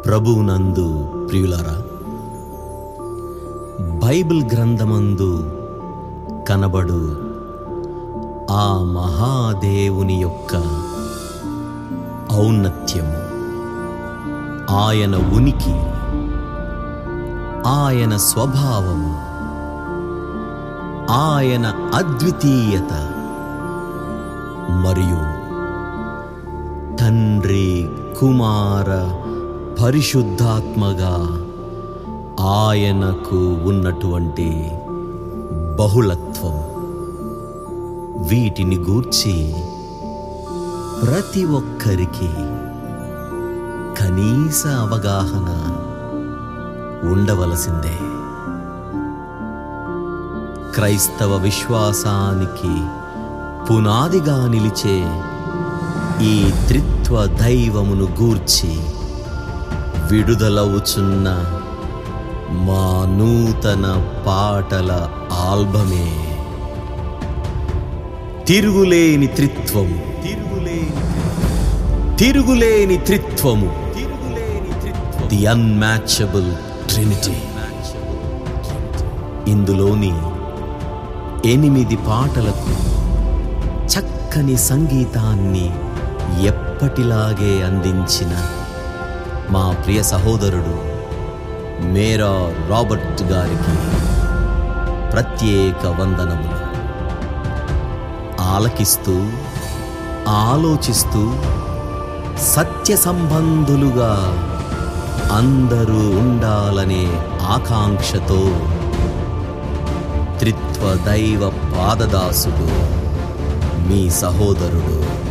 ప్రభువునందు ప్రియులారా బైబిల్ గ్రంథమందు కనబడు ఆ మహాదేవుని యొక్క ఔన్నత్యము ఆయన ఉనికి ఆయన స్వభావము ఆయన అద్వితీయత మరియు తండ్రి కుమార పరిశుద్ధాత్మగా ఆయనకు ఉన్నటువంటి బహుళత్వం వీటిని గూర్చి ప్రతి ఒక్కరికి కనీస అవగాహన ఉండవలసిందే క్రైస్తవ విశ్వాసానికి పునాదిగా నిలిచే ఈ త్రిత్వ దైవమును గూర్చి విడుదలవుచున్న మా నూతన పాటల ఆల్బమే తిరుగులేని త్రిత్వము తిరుగులేని తిరుగులేని త్రిత్వము తిరుగులేని త్రిత్వము ది అన్మ్యాచబుల్ ట్రినిటీ ఇందులోని ఎనిమిది పాటలకు చక్కని సంగీతాన్ని ఎప్పటిలాగే అందించిన మా ప్రియ సహోదరుడు మేరా రాబర్ట్ గారికి ప్రత్యేక వందనములు ఆలకిస్తూ ఆలోచిస్తూ సత్య సంబంధులుగా అందరూ ఉండాలనే ఆకాంక్షతో త్రిత్వ దైవ పాదదాసుడు మీ సహోదరుడు